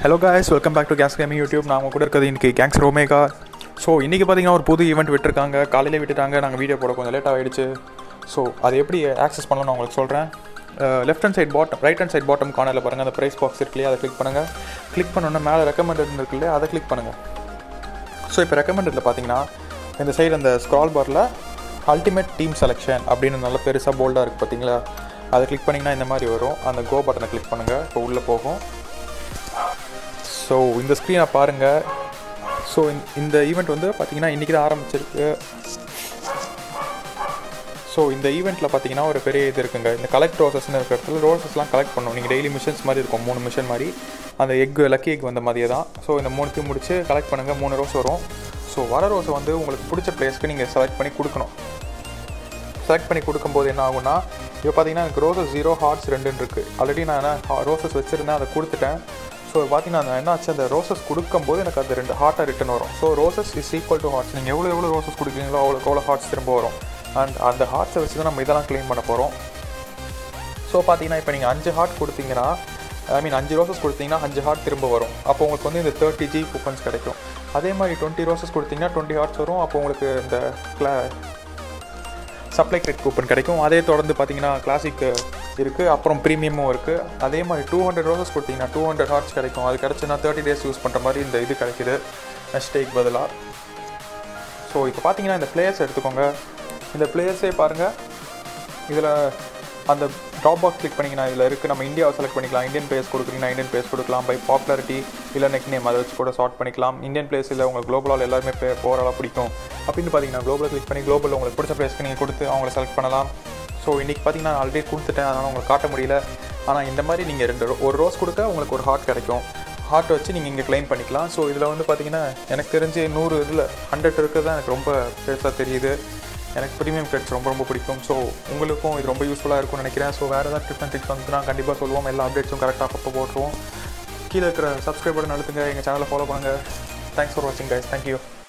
hello guys welcome back to case gaming YouTube நான் உங்க கூட இருக்கிறது இன்றைக்கி கேங்ஸ் ரோமேகா ஸோ இன்றைக்கி பார்த்தீங்கன்னா ஒரு புது ஈவெண்ட் விட்டுருக்காங்க காலையிலே விட்டுட்டாங்க நாங்கள் வீடியோ போட கொஞ்சம் லேட் ஆகிடுச்சு ஸோ அதை எப்படி ஆக்சஸ் பண்ணலாம் நான் உங்களுக்கு சொல்கிறேன் left hand side bottom right hand side bottom கார்னரில் பாருங்கள் அந்த ப்ரைஸ் பாக்ஸ் இருக்கு இல்லையா அதை கிளிக் பண்ணுங்கள் கிளிக் பண்ணோன்னே மேலே ரெக்கமெண்டட் இருக்கு இல்லையா அதை கிளிக் பண்ணுங்கள் ஸோ இப்போ ரெக்கமெண்டடில் பார்த்தீங்கன்னா இந்த சைடு அந்த ஸ்க்ரால் பாரில் அல்டிமேட் டீம் செலெக்ஷன் அப்படின்னு நல்ல பெருசாக போல்டாக இருக்குது பார்த்தீங்களா அதை கிளிக் பண்ணிங்கன்னா இந்த மாதிரி வரும் அந்த கோ பட்டனை கிளிக் பண்ணுங்கள் இப்போ உள்ளே போகும் ஸோ இந்த ஸ்க்ரீனை பாருங்கள் ஸோ இந்த ஈவெண்ட் வந்து பார்த்தீங்கன்னா இன்றைக்கி தான் ஆரம்பிச்சிருக்கு ஸோ இந்த ஈவெண்ட்டில் பார்த்தீங்கன்னா ஒரு பெரிய இது இருக்குங்க இந்த கலெக்ட் ரோசஸ்னு இருக்கிற இடத்துல ரோசஸ்லாம் கலெக்ட் பண்ணும் நீங்கள் டெய்லி மிஷன்ஸ் மாதிரி இருக்கும் மூணு மிஷன் மாதிரி அந்த எக் லக்கி எக் வந்த மாதிரியே தான் ஸோ இந்த மூணுத்தையும் முடிச்சு கலெக்ட் பண்ணுங்கள் மூணு ரோஸ் வரும் ஸோ வர ரோஸை வந்து உங்களுக்கு பிடிச்ச பிளேஸ்க்கு நீங்கள் செலக்ட் பண்ணி கொடுக்கணும் செலக்ட் பண்ணி கொடுக்கும்போது என்ன ஆகும்னா இப்போ பார்த்தீங்கன்னா எனக்கு ரோசஸ் ஜீரோ ஹார்ட்ஸ் ரெண்டுன்னு இருக்குது ஆல்ரெடி நான் என்ன ரோசஸ் வச்சுருந்தேன் அதை கொடுத்துட்டேன் ஸோ பார்த்தீங்கன்னா அந்த என்ன ஆச்சு அந்த ரோசஸ் கொடுக்கும்போது எனக்கு அது ரெண்டு ஹார்ட்டாக ரிட்டன் வரும் so roses is equal to hearts நீங்கள் எவ்வளோ எவ்வளோ ரோசஸ் கொடுக்குறீங்களோ அவ்வளோ எவ்வளோ ஹார்ட்ஸ் திரும்ப வரும் அண்ட் அந்த ஹார்ட்ஸை வச்சு தான் நம்ம இதெல்லாம் க்ளைம் பண்ண போகிறோம் ஸோ பார்த்தீங்கன்னா இப்போ நீங்கள் அஞ்சு ஹார்ட் கொடுத்தீங்கன்னா ஐ மீன் அஞ்சு ரோசஸ் கொடுத்தீங்கன்னா அஞ்சு ஹார்ட் திரும்ப வரும் அப்போ உங்களுக்கு வந்து இந்த தேர்ட்டி ஜி கூப்பன்ஸ் கிடைக்கும் அதே மாதிரி டுவெண்ட்டி ரோசஸ் கொடுத்தீங்கன்னா டுவெண்ட்டி ஹார்ட்ஸ் வரும் அப்போ உங்களுக்கு இந்த கிளா சப்ளை கிரெட் கூப்பன் கிடைக்கும் அதே தொடர்ந்து பார்த்தீங்கன்னா கிளாசிக் இருக்குது அப்புறம் ப்ரீமியமும் இருக்குது அதே மாதிரி டூ ஹண்ட்ரட் ரோசஸ் கொடுத்தீங்கன்னா டூ ஹண்ட்ரட் ஹார்ட்ஸ் கிடைக்கும் அது கிடச்சுன்னா தேர்ட்டி டேஸ் யூஸ் பண்ணுற மாதிரி இந்த இது கிடைக்குது நெஸ்டேக் பதிலாக ஸோ இப்போ பார்த்தீங்கன்னா இந்த பிளேயர்ஸ் எடுத்துக்கோங்க இந்த பிளேயர்ஸே பாருங்கள் இதில் அந்த ட்ராப் பாக்ஸ் கிளிக் பண்ணிங்கன்னா இதில் இருக்குது நம்ம இந்தியாவை செலக்ட் பண்ணிக்கலாம் இந்தியன் பிளேஸ் கொடுக்குறீங்கன்னா இந்தியன் பிளேஸ் கொடுக்கலாம் பை பாப்புலாரிட்டி இல்லை நெக் நேம் அதை வச்சு கூட சார்ட் பண்ணிக்கலாம் இந்தியன் பிளேஸ் இல்லை உங்களுக்கு குளோபலால் எல்லாருமே பே ஓவராலாக பிடிக்கும் அப்படின்னு பார்த்தீங்கன்னா குளோபல் கிளிக் பண்ணி குளோபல் உங்களுக்கு பிடிச்ச பிளேஸ்க்கு நீங்கள் கொடுத்து அவங்கள செலக்ட் பண்ணலாம் ஸோ இன்றைக்கி பார்த்தீங்கன்னா ஆல்ரெடி கொடுத்துட்டேன் அதனால் உங்களுக்கு காட்ட முடியல ஆனால் இந்த மாதிரி நீங்கள் ரெண்டு ரோ- ஒரு ரோஸ் கொடுக்க உங்களுக்கு ஒரு ஹார்ட் கிடைக்கும் ஹார்ட் வச்சு நீங்கள் இங்கே க்ளைம் பண்ணிக்கலாம் ஸோ இதில் வந்து பார்த்தீங்கன்னா எனக்கு தெரிஞ்சு நூறு இதில் ஹண்ட்ரட் இருக்கிறது தான் எனக்கு ரொம்ப பெருசாக தெரியுது எனக்கு ப்ரீமியம் கிரெட்ஸ் ரொம்ப ரொம்ப பிடிக்கும் ஸோ உங்களுக்கும் இது ரொம்ப யூஸ்ஃபுல்லாக இருக்கும்னு நினைக்கிறேன் ஸோ வேறு ஏதாவது டிப்ஸ் அண்ட் ட்ரிக்ஸ் வந்துச்சுன்னா கண்டிப்பாக சொல்லுவோம் எல்லா அப்டேட்ஸும் கரெக்டாக அப்பப்போ போட்டுருவோம் கீழே இருக்கிற சப்ஸ்கிரைப் பட்டன் அழுத்துங்க எங்கள் சேனலை ஃபாலோ பண்ணுங்கள் தேங்க்ஸ் ஃபார் வாட்சிங் கைஸ் தேங்க்யூ